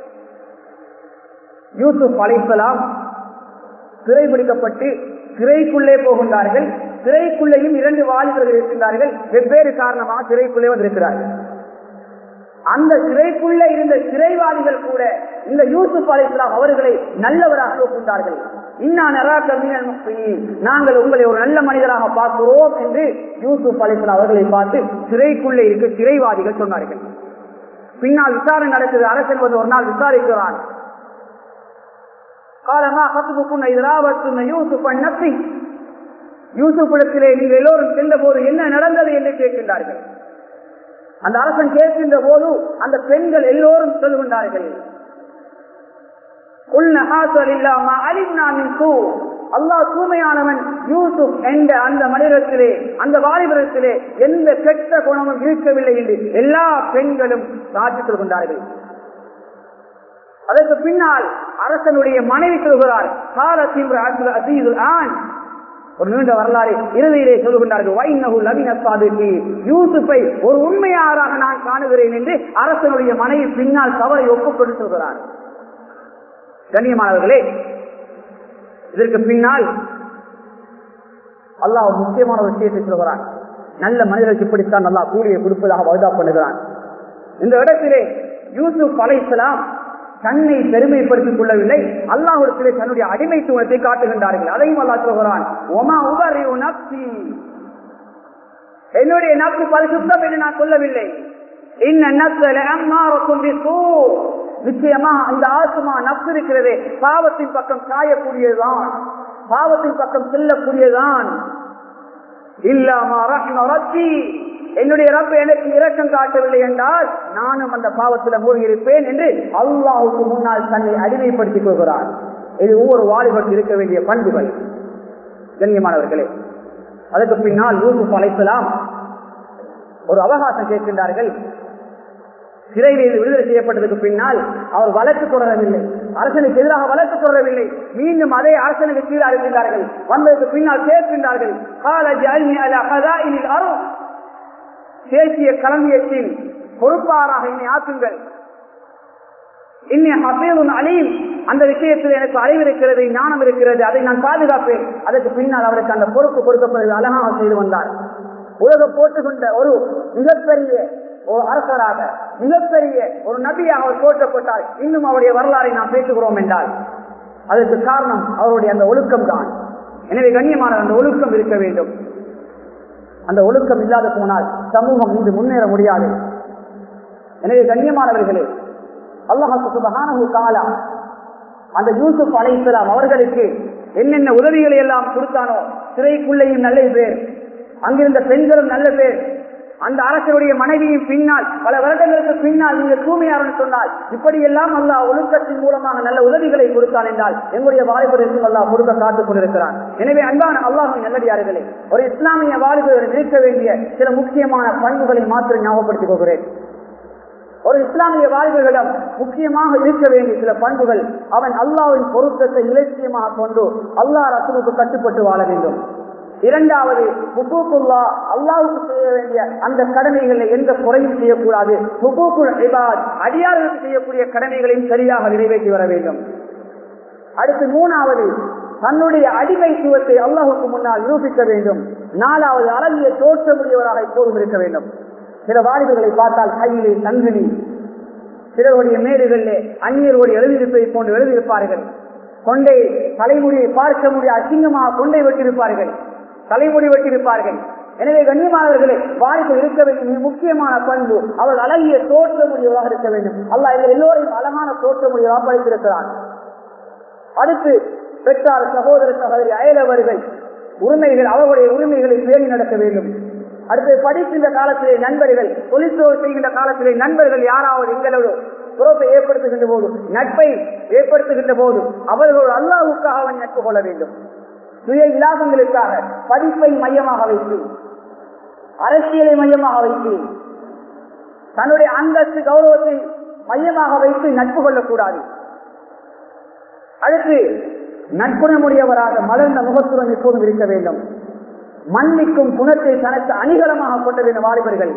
யூசுப் அழைப்பலாம் சிறைபிடிக்கப்பட்டு சிறைக்குள்ளே போகின்றார்கள் சிறைக்குள்ளேயும் இரண்டு வாலிபர்கள் இருக்கின்றார்கள் வெவ்வேறு காரணமாக சிறைக்குள்ளே வந்திருக்கிறார்கள் அந்த சிறைக்குள்ளே இருந்த சிறைவாதிகள் கூட இந்த யூசுப் அலிஸ்லாம் அவர்களை நல்லவராக கொண்டார்கள் நாங்கள் உங்களை ஒரு நல்ல மனிதராக பார்க்கிறோம் என்று யூசுப் அலிஸ்லாம் அவர்களை பார்த்து சிறைக்குள்ளே இருக்க சிறைவாதிகள் சொன்னார்கள் பின்னால் விசாரணை நடக்குது அரசன் வந்து ஒரு நாள் விசாரிக்கிறான் காலமா கத்துப்புக்கும் எதிராவத்துன யூசுப் நப்பி யூசுப்பிடத்திலே நீங்கள் எல்லோரும் சென்ற போது என்ன நடந்தது என்று கேட்கின்றார்கள் அந்த அரசன் கேட்கின்ற போது அந்த பெண்கள் எல்லோரும் சொல்கின்றார்கள் அல்லாஹ் தூய்மையானவன் யூசுப் என்ற அந்த மனிதத்திலே அந்த வாலிபரத்திலே எந்த கெட்ட குணமும் இருக்கவில்லை என்று எல்லா பெண்களும் சாட்சி சொல்கின்றார்கள் அதற்கு பின்னால் அரசனுடைய மனைவி சொல்கிறார் ஒரு நீண்ட வரலாறு இறுதியிலே சொல்கின்றார்கள் யூசுப்பை ஒரு உண்மையாராக நான் காணுகிறேன் என்று அரசனுடைய மனைவி பின்னால் தவறை ஒப்புக்கொண்டு சொல்கிறார் கண்ணியமானவர்களே இதற்கு பின்னால் அல்லாஹ் முக்கியமான ஒரு விஷயத்தை சொல்கிறான் நல்ல மனிதர்களுக்கு இப்படித்தான் நல்லா கூலியை கொடுப்பதாக வகுதா பண்ணுகிறான் இந்த இடத்திலே யூசுப் அலைசலாம் தன்னை பெருமைப்படுத்திக் கொள்ளவில்லை அல்லாஹிடத்திலே தன்னுடைய அடிமைத்துவத்தை காட்டுகின்றார்கள் அதையும் அல்லா சொல்கிறான் ஒமா உபரி நப்சி என்னுடைய நப்பு பரிசுத்தம் என்று நான் சொல்லவில்லை நிச்சயமா அந்த ஆத்மா நப்சு இருக்கிறதே பாவத்தின் பக்கம் சாயக்கூடியதுதான் பாவத்தின் பக்கம் செல்லக்கூடியதான் இல்லாமா ரத்தி என்னுடைய ரப்ப எனக்கு இரக்கம் காட்டவில்லை என்றால் நானும் அந்த பாவத்தில் மூழ்கி இருப்பேன் என்று அல்லாஹுக்கு முன்னால் தன்னை அடிமைப்படுத்திக் கொள்கிறார் இது ஒவ்வொரு வாலிபருக்கு இருக்க வேண்டிய பண்புகள் கண்ணியமானவர்களே அதற்கு பின்னால் யூசுப் அழைக்கலாம் ஒரு அவகாசம் கேட்கின்றார்கள் சிறையிலிருந்து விடுதலை செய்யப்பட்டதுக்கு பின்னால் அவர் வழக்கு தொடரவில்லை அரசனுக்கு எதிராக வழக்கு தொடரவில்லை மீண்டும் அதே அரசனுக்கு கீழே அறிவித்தார்கள் வந்ததுக்கு பின்னால் கேட்கின்றார்கள் அரும் தேசிய களஞ்சியத்தின் பொறுப்பாளராக என்னை ஆக்குங்கள் இன்னும் ஹபீதுன் அலீம் அந்த விஷயத்தில் எனக்கு அறிவு இருக்கிறது ஞானம் இருக்கிறது அதை நான் பாதுகாப்பேன் அதற்கு பின்னால் அவருக்கு அந்த பொறுப்பு கொடுக்கப்படுவது அழகாக செய்து வந்தார் உலக போட்டுக்கொண்ட ஒரு மிகப்பெரிய ஒரு அரசராக மிகப்பெரிய ஒரு நபியாக அவர் போற்றப்பட்டார் இன்னும் அவருடைய வரலாறை நாம் பேசுகிறோம் என்றால் அதற்கு காரணம் அவருடைய அந்த ஒழுக்கம் தான் எனவே கண்ணியமான அந்த ஒழுக்கம் இருக்க வேண்டும் அந்த ஒழுக்கம் இல்லாத போனால் சமூகம் இன்று முன்னேற முடியாது எனவே கண்ணியமானவர்களே அல்லாஹு காலா அந்த யூசுப் அலைசலாம் அவர்களுக்கு என்னென்ன உதவிகளை எல்லாம் கொடுத்தானோ சிறைக்குள்ளேயும் நல்ல பேர் அங்கிருந்த பெண்களும் நல்ல பேர் அந்த அரசருடைய மனைவியின் பின்னால் பல வருடங்களுக்கு பின்னால் நீங்கள் தூய்மையாளர் சொன்னால் இப்படியெல்லாம் அல்லாஹ் ஒழுக்கத்தின் மூலமாக நல்ல உதவிகளை கொடுத்தான் என்றால் எங்களுடைய வாலிபருக்கும் அல்லாஹ் கொடுக்க காத்துக் கொண்டிருக்கிறான் எனவே அன்பான அல்லாஹின் நல்லடியார்களே ஒரு இஸ்லாமிய வாலிபர் இருக்க வேண்டிய சில முக்கியமான பண்புகளை மாத்திரம் ஞாபகப்படுத்திக் கொள்கிறேன் ஒரு இஸ்லாமிய வாழ்வுகளிடம் முக்கியமாக இருக்க வேண்டிய சில பண்புகள் அவன் அல்லாவின் பொருத்தத்தை இலட்சியமாக கொண்டு அல்லாஹ் ரசூலுக்கு கட்டுப்பட்டு வாழ வேண்டும் இரண்டாவது ஹுகூக்குல்லா அல்லாவுக்கு செய்ய வேண்டிய அந்த கடமைகளை எந்த குறையும் செய்யக்கூடாது ஹுகூக்குல் இபாத் அடியார்களுக்கு செய்யக்கூடிய கடமைகளையும் சரியாக நிறைவேற்றி வர வேண்டும் அடுத்து மூணாவது தன்னுடைய அடிமைத்துவத்தை அல்லாஹுக்கு முன்னால் நிரூபிக்க வேண்டும் நாலாவது அழகிய தோற்றமுடையவராக எப்போதும் இருக்க வேண்டும் சில வாலிபர்களை பார்த்தால் கையிலே சங்கிலி சிலருடைய மேடுகளிலே அந்நியருடைய எழுதியிருப்பதை போன்று எழுதியிருப்பார்கள் கொண்டை தலைமுடியை பார்க்க முடிய அசிங்கமாக கொண்டை வெட்டியிருப்பார்கள் தலைமுடி வெட்டியிருப்பார்கள் எனவே கண்ணியமானவர்களே வாய்ப்பு இருக்க வேண்டும் மிக முக்கியமான பண்பு அவர் அழகிய தோற்றமுடியவராக இருக்க வேண்டும் அல்லாஹ் இவர்கள் எல்லோரையும் அழகான தோற்றமுடியவாக படைத்திருக்கிறார் அடுத்து பெற்றார் சகோதர சகோதரி அயலவர்கள் உரிமைகள் அவர்களுடைய உரிமைகளை பேணி நடக்க வேண்டும் அடுத்து படிக்கின்ற காலத்திலே நண்பர்கள் தொழிற்சோர் செய்கின்ற காலத்திலே நண்பர்கள் யாராவது எங்களோடு துறப்பை ஏற்படுத்துகின்ற போது நட்பை ஏற்படுத்துகின்ற போது அவர்களோடு அல்லாவுக்காக அவன் நட்பு கொள்ள வேண்டும் சுய இலாபங்களுக்காக படிப்பை மையமாக வைத்து அரசியலை மையமாக வைத்து தன்னுடைய அந்தஸ்து கௌரவத்தை மையமாக வைத்து நட்பு கொள்ளக்கூடாது அடுத்து நட்புணமுடையவராக மலர்ந்த முகத்துடன் எப்போதும் இருக்க வேண்டும் மன்னிக்கும் குணத்தை தனக்கு அணிகலமாக கொண்ட வேண்டும் வாலிபர்கள்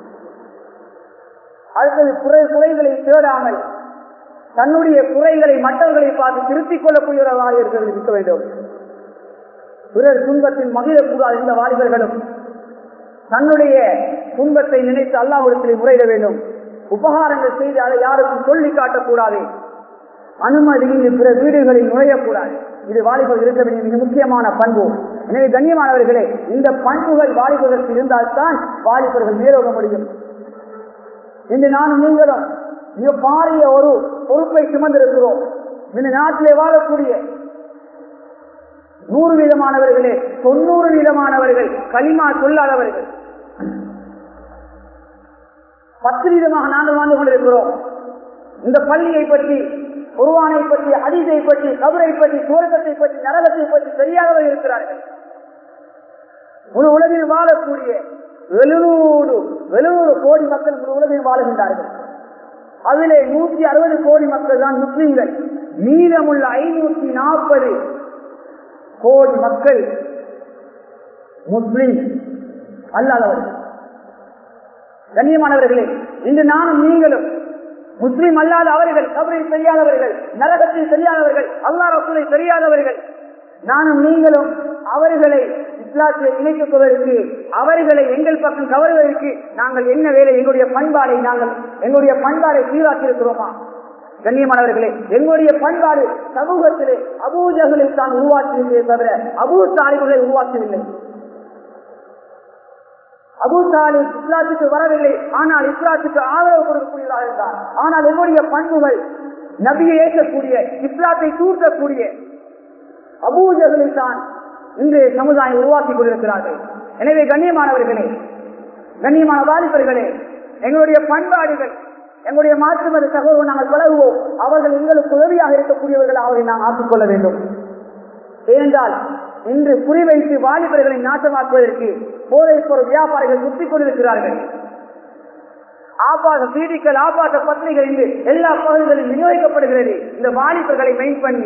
அடுத்தது குறை குறைகளை தேடாமல் தன்னுடைய குறைகளை மற்றவர்களை பார்த்து திருத்திக் கொள்ளக்கூடிய வாலிபர்கள் இருக்க வேண்டும் பிறர் துன்பத்தில் மகிழக்கூடாது இந்த வாலிபர்களும் தன்னுடைய துன்பத்தை நினைத்து அல்லாவிடத்தில் முறையிட வேண்டும் உபகாரங்கள் செய்து அதை யாருக்கும் சொல்லி காட்டக்கூடாது அனுமதியின்றி பிற வீடுகளில் நுழையக்கூடாது இது வாலிபர்கள் இருக்க வேண்டிய மிக முக்கியமான பண்பு எனவே கண்ணியமானவர்களே இந்த பண்புகள் வாலிபர்களுக்கு இருந்தால்தான் வாலிபர்கள் மேலோக முடியும் இன்று நானும் நீங்களும் மிக பாரிய ஒரு பொறுப்பை சுமந்திருக்கிறோம் இந்த நாட்டிலே வாழக்கூடிய நூறு வீதமானவர்களே தொண்ணூறு வீதமானவர்கள் களிமா சொல்லாதவர்கள் பத்து வீதமாக நாங்கள் வாழ்ந்து கொண்டிருக்கிறோம் இந்த பள்ளியை பற்றி குருவானை பற்றி அதிதை பற்றி கபரை பற்றி சுவர்க்கத்தை பற்றி நரகத்தை பற்றி தெரியாதவர்கள் இருக்கிறார்கள் முழு உலகில் வாழக்கூடிய எழுநூறு எழுநூறு கோடி மக்கள் முழு உலகில் வாழுகின்றார்கள் அதிலே நூற்றி அறுபது கோடி மக்கள் தான் முஸ்லிம்கள் மீதமுள்ள ஐநூற்றி நாற்பது கோடி மக்கள் முஸ்லிம் அல்லாதவர்கள் கண்ணியமானவர்களே இன்று நானும் நீங்களும் முஸ்லிம் அல்லாத அவர்கள் கபரை தெரியாதவர்கள் நரகத்தில் தெரியாதவர்கள் அல்லா ரசூலை தெரியாதவர்கள் நானும் நீங்களும் அவர்களை இஸ்லாத்தில் இணைக்குவதற்கு அவர்களை எங்கள் பக்கம் கவர்வதற்கு நாங்கள் என்ன வேலை எங்களுடைய பண்பாடை நாங்கள் எங்களுடைய பண்பாடை சீராக்கி இருக்கிறோமா கண்ணியமானவர்களே எங்களுடைய பண்பாடு சமூகத்திலே அபூஜகளை தான் உருவாக்கியதே தவிர அபூ தாலிபுகளை உருவாக்கவில்லை அபூ தாலிப் இஸ்லாத்துக்கு வரவில்லை ஆனால் இஸ்லாத்துக்கு ஆதரவு கொடுக்கக்கூடியதாக இருந்தார் ஆனால் எங்களுடைய பண்புகள் நபியை ஏற்கக்கூடிய இஸ்லாத்தை தூர்க்கக்கூடிய அபூஜகளை தான் இன்றைய சமுதாயம் உருவாக்கி கொண்டிருக்கிறார்கள் எனவே கண்ணியமானவர்களே கண்ணியமான வாலிபர்களே எங்களுடைய பண்பாடுகள் எங்களுடைய மாற்றுமத சகோதரர் நாங்கள் பழகுவோம் அவர்கள் எங்களுக்கு உதவியாக இருக்கக்கூடியவர்கள் அவரை நாம் ஆக்கிக்கொள்ள வேண்டும் ஏனென்றால் இன்று குறிவைத்து வாலிபர்களை நாட்டமாக்குவதற்கு போதைப் பொருள் வியாபாரிகள் சுற்றிக் கொண்டிருக்கிறார்கள் ஆபாச சீடிகள் ஆபாச பத்திரிகைகள் இன்று எல்லா பகுதிகளிலும் விநியோகிக்கப்படுகிறது இந்த வாலிபர்களை மெயின் பண்ணி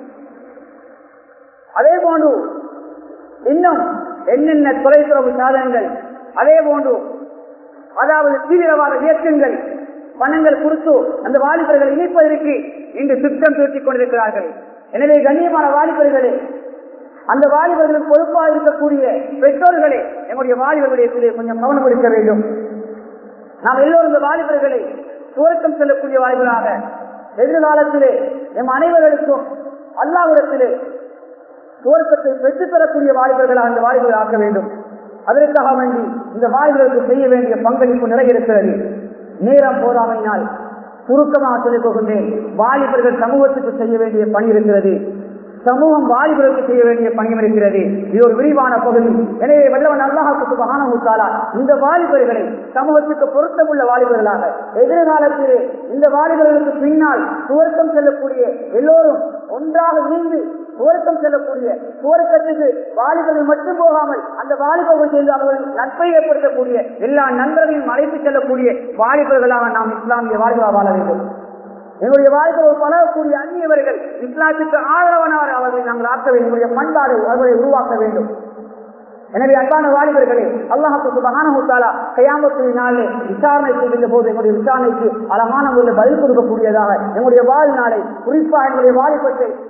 அதே போன்று இன்னும் என்னென்ன தொலைத்தொடர்பு சாதனங்கள் அதே போன்று அதாவது தீவிரவாத இயக்கங்கள் பணங்கள் கொடுத்து அந்த வாலிபர்களை இணைப்பதற்கு இன்று திட்டம் தீர்த்திக் கொண்டிருக்கிறார்கள் எனவே கண்ணியமான வாலிபர்களே அந்த வாலிபர்களுக்கு பொறுப்பாக இருக்கக்கூடிய பெற்றோர்களே எங்களுடைய வாலிபர்களுடைய கொஞ்சம் கவனம் எடுக்க வேண்டும் நாம் எல்லோரும் இந்த வாலிபர்களை சுவர்க்கம் செல்லக்கூடிய வாலிபராக எதிர்காலத்திலே எம் அனைவர்களுக்கும் அல்லாவிடத்திலே சுவர்க்கத்தை பெற்றுத் தரக்கூடிய வாலிபர்களாக அந்த வாலிபர்கள் ஆக்க வேண்டும் அதற்காக வேண்டி இந்த வாலிபர்களுக்கு செய்ய வேண்டிய பங்களிப்பு நிறைய இருக்கிறது நேரம் போதாமையினால் சுருக்கமாக சொல்லிக் கொள்கின்றேன் வாலிபர்கள் சமூகத்துக்கு செய்ய வேண்டிய பணி இருக்கிறது சமூகம் வாலிபர்களுக்கு செய்ய வேண்டிய பணியும் இருக்கிறது இது ஒரு விரிவான பகுதி எனவே வல்லவன் அல்லாஹுக்கு சுபகானமுத்தாலா இந்த வாலிபர்களை சமூகத்துக்கு பொருத்தமுள்ள வாலிபர்களாக எதிர்காலத்திலே இந்த வாலிபர்களுக்கு பின்னால் சுவர்க்கம் செல்லக்கூடிய எல்லோரும் ஒன்றாக இணைந்து சுவர்க்கம் செல்லக்கூடிய சுவர்க்கத்துக்கு வாலிபர்கள் மட்டும் போகாமல் அந்த வாலிபர்கள் சேர்ந்து அவர்கள் நட்பை ஏற்படுத்தக்கூடிய எல்லா நண்பர்களையும் அழைத்து செல்லக்கூடிய வாலிபர்களாக நாம் இஸ்லாமிய வாலிபா வாழ வேண்டும் எங்களுடைய வாழ்க்கையில் பழகக்கூடிய அந்நியவர்கள் இஸ்லாத்துக்கு ஆதரவனார் அவர்களை நாங்கள் ஆக்க வேண்டும் எங்களுடைய பண்பாடு அவர்களை உருவாக்க வேண்டும் எனவே அன்பான வாலிபர்களே அல்லாஹுக்கு சுபகானமுத்தாலா கையாமத்து நாளே விசாரணை செய்கின்ற போது எங்களுடைய விசாரணைக்கு அழகான முறையில் பதில் கொடுக்கக்கூடியதாக எங்களுடைய வாழ்நாளை குறிப்பாக எங்களுடைய வாலிபத்தை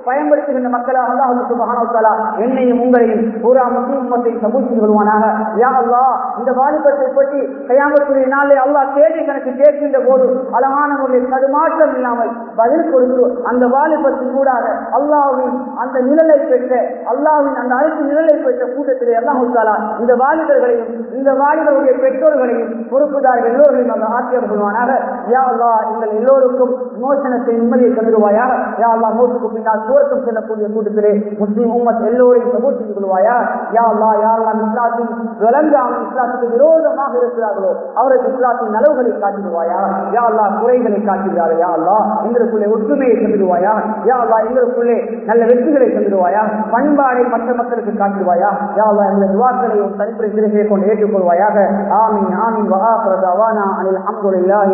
பயன்படுத்துகின்ற மக்களாக அல்லாஹ் சுப்ஹானஹு வ தஆலா என்னையும் உங்களையும் பூரா முஸ்லிம் உம்மத்தை கபூல் செய்து கொள்வானாக யா அல்லாஹ் இந்த வாலிபத்தை பற்றி கயாமத்துடைய நாளை அல்லாஹ் கேள்வி கணக்கு கேட்கின்ற போது அழகான முறையில் தடுமாற்றம் இல்லாமல் பதில் கொடுத்து அந்த வாலிபத்தின் கூடாக அல்லாஹ்வின் அந்த நிழலை பெற்ற அல்லாஹ்வின் அந்த அழைப்பு நிழலை பெற்ற கூட்டத்திலே அல்லாஹ் தாலா இந்த வாலிபர்களையும் இந்த வாலிபருடைய பெற்றோர்களையும் பொறுப்புதார்கள் எல்லோர்களையும் அந்த ஆட்சியர் கொள்வானாக யா அல்லாஹ் எங்கள் எல்லோருக்கும் மோசனத்தை நிம்மதியை தந்துடுவாயாக யா அல்லாஹ் மோசுக்கு பின்னால் சுவர்க்கம் செல்லக்கூடிய கூட்டத்திலே முஸ்லீம் உம்மத் எல்லோரையும் சமூக செய்து கொள்வாயா யா அல்லாஹ் யாரெல்லாம் இஸ்லாத்தின் விளங்காமல் இஸ்லாத்துக்கு விரோதமாக இருக்கிறார்களோ அவருக்கு இஸ்லாத்தின் நலவுகளை காட்டிடுவாயா யா அல்லாஹ் குறைகளை காட்டுகிறாரா யா அல்லாஹ் எங்களுக்குள்ளே ஒற்றுமையை தந்துடுவாயா யா அல்லாஹ் எங்களுக்குள்ளே நல்ல வெற்றிகளை தந்துடுவாயா பண்பாடை மற்ற மக்களுக்கு காட்டுவாயா யா அல்லாஹ் எங்கள் துவாக்களையும் தனிப்படை சிறுகையை கொண்டு ஏற்றுக்கொள்வாயாக ஆமீன் ஆமீன் வஹா பிரதாவானா அனில் அஹமதுல்லாஹி